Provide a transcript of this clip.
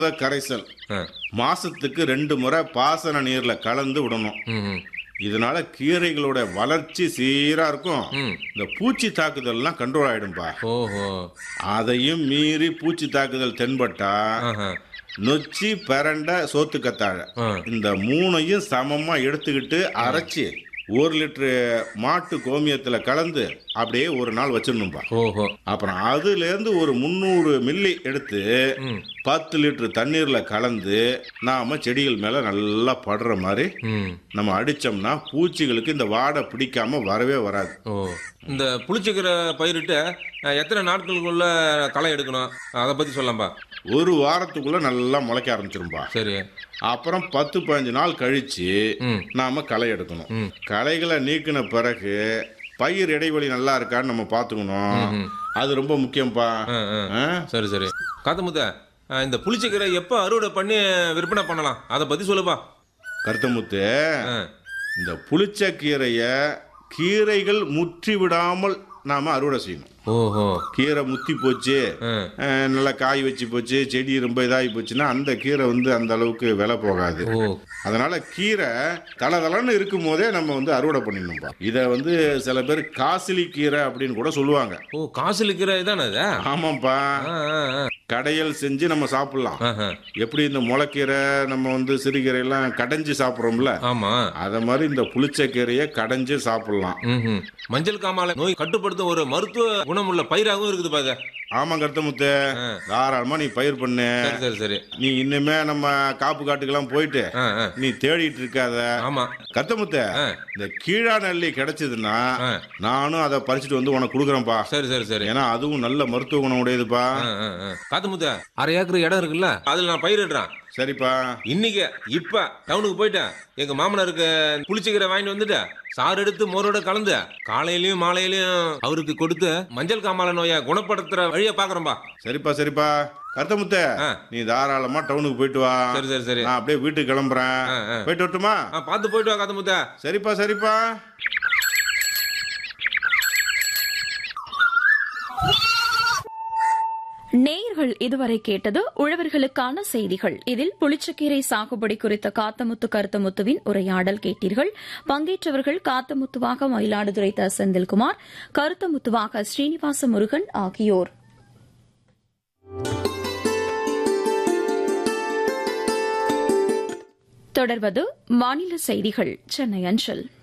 கரைசல் ஆ. மாசத்துக்கு ரெண்டு முறை பாசன நீர்ல கலந்து விடணும் ம், ம். இதனால கீரைகளோட வளர்ச்சி சீரா இருக்கும் ம். இந்த பூச்சி தாக்குதல்லாம் கண்ட்ரோல் ஆயிடும்பா ஓஹோ அதையும் மீறி பூச்சி தாக்குதல் தென்பட்டா ஆஹா. நொச்சி பிரண்ட சோத்துக்கத்தாழை ஆ. இந்த மூணையும் சமமா எடுத்துக்கிட்டு அரைச்சி ஒரு லிட்டரு மாட்டு கோமியத்துல கலந்து அப்படியே ஒரு நாள் வச்சிடணும்பா ஓஹோ அப்புறம் அதுல இருந்து ஒரு முந்நூறு மில்லி எடுத்து ம். பத்து லிட்டர் தண்ணீர்ல கலந்து நாம செடிகள் மேல நல்லா படுற மாதிரி ம். நம்ம அடிச்சோம்னா பூச்சிகளுக்கு இந்த வாடை பிடிக்காம வரவே வராது ஓ இந்த புளிச்சக்கீரை பயிரிட்டு அஹ், எத்தனை நாட்களுக்குள்ள களை எடுக்கணும் அதை பத்தி சொல்லலாம்பா ஒரு வாரத்துக்குள்ள நல்லா முளைக்க ஆரம்பிச்சிரும்பா சரி அப்புறம் பத்து பதினஞ்சு நாள் கழிச்சு ம். நாம களை எடுக்கணும் ம். களைகளை நீக்கின பிறகு பயிர் இடைவெளி நல்லா இருக்கான்னு நம்ம பார்த்துக்கணும் அது ரொம்ப முக்கியம்ப்பா ஆ, ஆ. ஆ? சரி சரி காத்தமுத்த அஹ், இந்த புளிச்சக்கீரை எப்போ அறுவடை பண்ணி விற்பனை பண்ணலாம் அதை பத்தி சொல்லுப்பா கருத்தமுத்து ஆ. இந்த புளிச்ச கீரைய கீரைகள் முற்றி விடாமல் நாம அறுவடை செய்யணும் ஓஹோ கீரை முத்தி போச்சு ஆ. அஹ், நல்லா காய் வச்சு போச்சு செடி ரொம்ப இதாகி போச்சுன்னா அந்த கீரை வந்து அந்த அளவுக்கு விலை போகாது ஓ அதனால கீரை தளதளன்னு இருக்கும் போதே நம்ம வந்து அறுவடை பண்ணிடணும்பா இதை வந்து சில பேர் காசிலி கீரை அப்படின்னு கூட சொல்லுவாங்க ஓ காசில் கீரை இதானே இது ஆமாப்பா ஆ, ஆ, ஆ. கடையல் செஞ்சு நம்ம சாப்பிடலாம் ஆஹா. எப்படி இந்த முளைக்கீரை நம்ம வந்து சிறுகீரை எல்லாம் கடைஞ்சு சாப்பிட்றோம்ல ஆமா அத மாதிரி இந்த புளிச்ச கீரையை கடைஞ்சு சாப்பிடலாம் ம்ஹும். மஞ்சள் காமாலை நோய் கட்டுப்படுத்தும் ஒரு மருத்துவ குணமுள்ள பயிராகவும் இருக்குது பாக்க ஆமா கருத்தமுத்து தாராளமா நீ பயிர் பண்ணு சரி சரி சரி நீ இன்னுமே நம்ம காப்பு காட்டுக்கெல்லாம் போயிட்டு ஆ, ஆ. நீ தேடிட்டு இருக்காத ஆமா கத்தமுத்த ஆ. இந்த கீழா நெல்லி கிடைச்சதுன்னா ஆ. நானும் அதை பறிச்சுட்டு வந்து உனக்கு கொடுக்குறேன்ப்பா சரி சரி சரி ஏன்னா அதுவும் நல்ல மருத்துவ குணம் உடையதுப்பா காத்து முத்த அரை ஏக்கர் இடம் இருக்குல்ல அதுல நான் பயிரிடுறேன் சரிப்பா இன்னைக்கு இப்ப டவுனுக்கு போயிட்டேன் எங்க மாமனாருக்கு புளிச்சக்கீரை வாங்கிட்டு வந்துட்டு சாறு எடுத்து மோரோட கலந்து காலையிலயும் மாலையிலயும் அவருக்கு கொடுத்து மஞ்சள் காமாலை நோயை குணப்படுத்துற வழியை பாக்குறோம்பா சரிப்பா சரிப்பா கருத்தமுத்த ஆ. நீ தாராளமா டவுனுக்கு போயிட்டு வா சரி சரி சரி நான் அப்படியே வீட்டுக்கு கிளம்புறேன் ஆ, ஆ. போயிட்டு வரட்டுமா ஆ, பார்த்து போயிட்டு வா காத்து முத்த சரிப்பா சரிப்பா நேயர்கள் இதுவரை கேட்டது உழவர்களுக்கான செய்திகள் இதில் புளிச்சக்கீரை சாகுபடி குறித்த காத்தமுத்து கருத்தமுத்துவின் உரையாடல் கேட்டீர்கள் பங்கேற்றவர்கள் காத்தமுத்துவாக மயிலாடுதுறை த செந்தில்குமார் கருத்தமுத்துவாக ஸ்ரீனிவாச முருகன் ஆகியோர் தொடர்வது மாநில செய்திகள் சென்னை அஞ்சல்